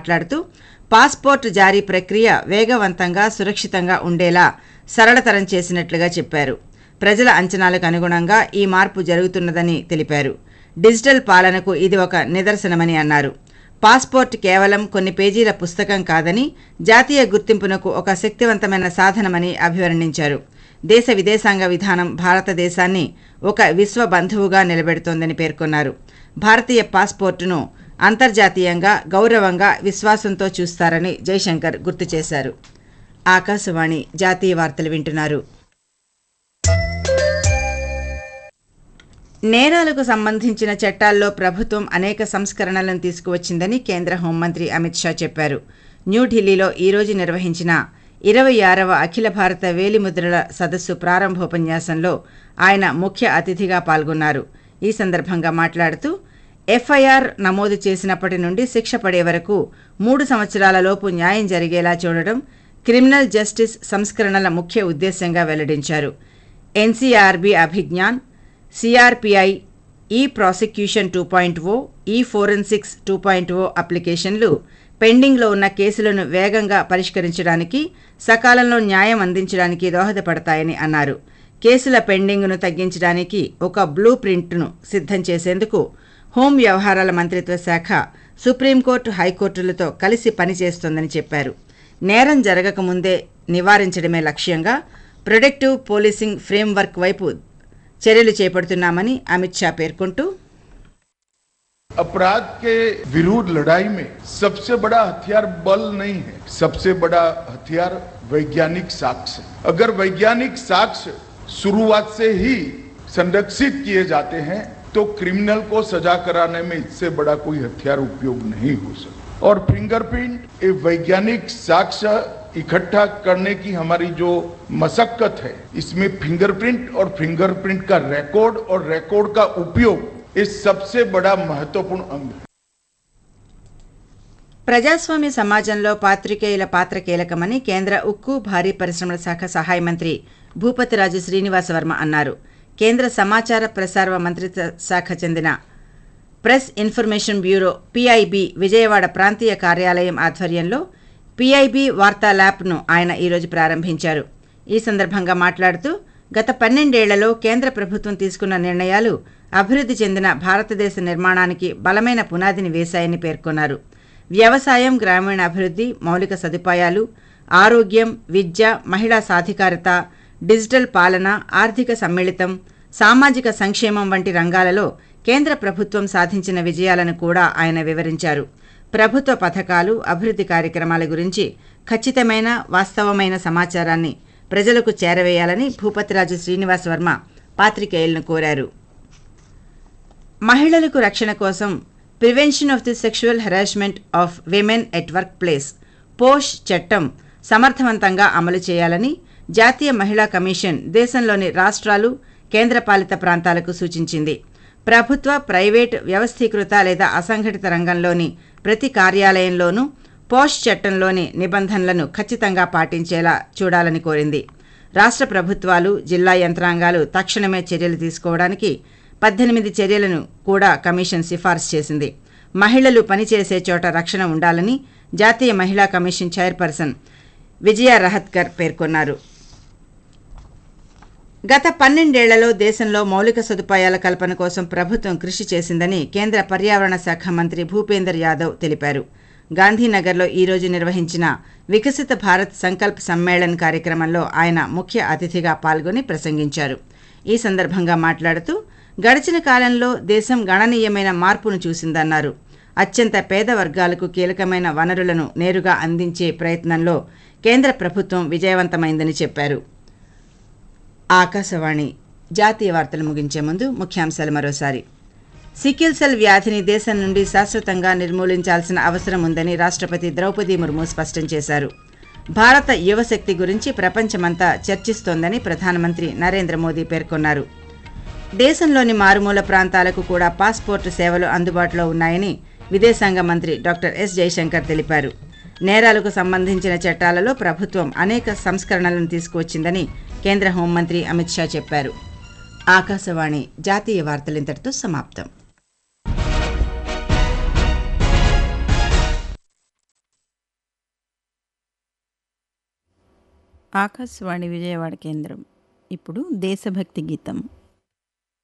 మాట్లాడుతూ పాస్పోర్ట్ జారీ ప్రక్రియ వేగవంతంగా సురక్షితంగా ఉండేలా సరళతరం చేసినట్లుగా చెప్పారు ప్రజల అంచనాలకు అనుగుణంగా ఈ మార్పు జరుగుతున్నదని తెలిపారు డిజిటల్ పాలనకు ఇది ఒక నిదర్శనమని అన్నారు పాస్పోర్ట్ కేవలం కొన్ని పేజీల పుస్తకం కాదని జాతీయ గుర్తింపునకు ఒక శక్తివంతమైన సాధనమని అభివర్ణించారు దేశ విదేశాంగ విధానం భారతదేశాన్ని ఒక విశ్వ బంధువుగా నిలబెడుతోందని పేర్కొన్నారు భారతీయ పాస్పోర్టును అంతర్జాతీయంగా గౌరవంగా విశ్వాసంతో చూస్తారని జైశంకర్ గుర్తు చేశారు ఆకాశవాణి జాతీయ వార్తలు వింటున్నారు నేరాలకు సంబంధించిన చట్టాల్లో ప్రభుత్వం అనేక సంస్కరణలను తీసుకువచ్చిందని కేంద్ర హోంమంత్రి అమిత్ షా చెప్పారు న్యూఢిల్లీలో ఈరోజు నిర్వహించిన ఇరవై ఆరవ అఖిల భారత వేలిముద్రల సదస్సు ప్రారంభోపన్యాసంలో ఆయన ముఖ్య అతిథిగా పాల్గొన్నారు ఈ సందర్భంగా మాట్లాడుతూ ఎఫ్ఐఆర్ నమోదు చేసినప్పటి నుండి శిక్ష పడే వరకు మూడు సంవత్సరాల లోపు న్యాయం జరిగేలా చూడడం క్రిమినల్ జస్టిస్ సంస్కరణల ముఖ్య ఉద్దేశ్యంగా వెల్లడించారు ఎన్సీఆర్బీ అభిజ్ఞాన్ సిఆర్పిఐ ఈ ప్రాసిక్యూషన్ టూ పాయింట్ ఓ ఈ ఫోరెన్సిక్స్ టూ పాయింట్ ఓ అప్లికేషన్లు పెండింగ్లో ఉన్న కేసులను వేగంగా పరిష్కరించడానికి సకాలంలో న్యాయం అందించడానికి దోహదపడతాయని అన్నారు కేసుల పెండింగ్ను తగ్గించడానికి ఒక బ్లూ ప్రింట్ను సిద్ధం చేసేందుకు హోం వ్యవహారాల మంత్రిత్వ శాఖ సుప్రీంకోర్టు హైకోర్టులతో కలిసి పనిచేస్తోందని చెప్పారు నేరం జరగకముందే నివారించడమే లక్ష్యంగా ప్రొడక్టివ్ పోలీసింగ్ ఫ్రేమ్వర్క్ వైపు చర్యలు చేపడుతున్నామని అమిత్ షా పేర్కొంటూ अपराध के विरुद्ध लड़ाई में सबसे बड़ा हथियार बल नहीं है सबसे बड़ा हथियार वैज्ञानिक साक्ष्य है। अगर वैज्ञानिक साक्ष्य शुरुआत से ही संरक्षित किए जाते हैं तो क्रिमिनल को सजा कराने में इससे बड़ा कोई हथियार उपयोग नहीं हो सकता और फिंगरप्रिंट ये वैज्ञानिक साक्ष्य इकट्ठा करने की हमारी जो मशक्कत है इसमें फिंगरप्रिंट और फिंगरप्रिंट का रिकॉर्ड और रिकॉर्ड का उपयोग ये सबसे बड़ा महत्वपूर्ण अंग है ప్రజాస్వామ్య సమాజంలో పాత్రికేయుల పాత్ర కీలకమని కేంద్ర ఉక్కు భారీ పరిశ్రమల శాఖ సహాయ మంత్రి భూపతిరాజు శ్రీనివాసవర్మ అన్నారు కేంద్ర సమాచార ప్రసార మంత్రిత్వ శాఖ చెందిన press information bureau PIB Vijayawada ప్రాంతీయ కార్యాలయం ఆధ్వర్యంలో పీఐబీ వార్తా ల్యాబ్ను ఆయన ఈరోజు ప్రారంభించారు ఈ సందర్భంగా మాట్లాడుతూ గత పన్నెండేళ్లలో కేంద్ర ప్రభుత్వం తీసుకున్న నిర్ణయాలు అభివృద్ధి చెందిన భారతదేశ నిర్మాణానికి బలమైన పునాదిని వేశాయని పేర్కొన్నారు వ్యవసాయం గ్రామీణాభివృద్ధి మౌలిక సదుపాయాలు ఆరోగ్యం విద్య మహిళా సాధికారత డిజిటల్ పాలన ఆర్థిక సమ్మిళితం సామాజిక సంక్షేమం వంటి రంగాలలో కేంద్ర ప్రభుత్వం సాధించిన విజయాలను కూడా ఆయన వివరించారు ప్రభుత్వ పథకాలు అభివృద్ధి కార్యక్రమాల గురించి ఖచ్చితమైన వాస్తవమైన సమాచారాన్ని ప్రజలకు చేరవేయాలని భూపతిరాజు శ్రీనివాస్ వర్మ పాత్రికేయులను కోరారు మహిళలకు రక్షణ కోసం prevention of the sexual harassment of women at workplace POSH చట్టం సమర్థవంతంగా అమలు చేయాలని జాతీయ మహిళా కమిషన్ దేశంలోని రాష్ట్రాలు కేంద్రపాలిత ప్రాంతాలకు సూచించింది ప్రభుత్వ ప్రైవేట్ వ్యవస్థీకృత లేదా అసంఘటిత రంగంలోని ప్రతి కార్యాలయంలోనూ పోష్ చట్టంలోని నిబంధనలను ఖచ్చితంగా పాటించేలా చూడాలని కోరింది రాష్ట్ర ప్రభుత్వాలు జిల్లా యంత్రాంగాలు తక్షణమే చర్యలు తీసుకోవడానికి పద్దెనిమిది చర్యలను కూడా కమిషన్ సిఫార్సు చేసింది మహిళలు పనిచేసే చోట రక్షణ ఉండాలని జాతీయ మహిళా కమిషన్ చైర్పర్సన్ విజయ రహత్కర్ పేర్కొన్నారు గత పన్నెండేళ్లలో దేశంలో మౌలిక సదుపాయాల కల్పన కోసం ప్రభుత్వం కృషి చేసిందని కేంద్ర పర్యావరణ శాఖ మంత్రి భూపేందర్ యాదవ్ తెలిపారు గాంధీనగర్లో ఈరోజు నిర్వహించిన వికసిత భారత్ సంకల్ప్ సమ్మేళన్ కార్యక్రమంలో ఆయన ముఖ్య అతిథిగా పాల్గొని ప్రసంగించారు ఈ సందర్భంగా మాట్లాడుతూ గడిచిన కాలంలో దేశం గణనీయమైన మార్పును చూసిందన్నారు అత్యంత పేద వర్గాలకు కీలకమైన వనరులను నేరుగా అందించే ప్రయత్నంలో కేంద్ర ప్రభుత్వం విజయవంతమైందని చెప్పారు ఆకాశవాణి జాతీయ వార్తలు ముగించే ముందు ముఖ్యాంశాలు మరోసారి సికిల్ సెల్ వ్యాధిని దేశం నుండి శాశ్వతంగా నిర్మూలించాల్సిన అవసరం ఉందని రాష్ట్రపతి ద్రౌపది ముర్ము స్పష్టం చేశారు భారత యువశక్తి గురించి ప్రపంచమంతా చర్చిస్తోందని ప్రధానమంత్రి నరేంద్ర మోదీ పేర్కొన్నారు దేశంలోని మారుమూల ప్రాంతాలకు కూడా పాస్పోర్టు సేవలు అందుబాటులో ఉన్నాయని విదేశాంగ మంత్రి డాక్టర్ ఎస్ జైశంకర్ తెలిపారు నేరాలకు సంబంధించిన చట్టాలలో ప్రభుత్వం అనేక సంస్కరణలను తీసుకువచ్చిందని కేంద్ర హోంమంత్రి అమిత్ షా చెప్పారు ఆకాశవాణి జాతీయ వార్తలు ఇంతటితో సమాప్తం ఆకాశవాణి విజయవాడ కేంద్రం ఇప్పుడు దేశభక్తి గీతం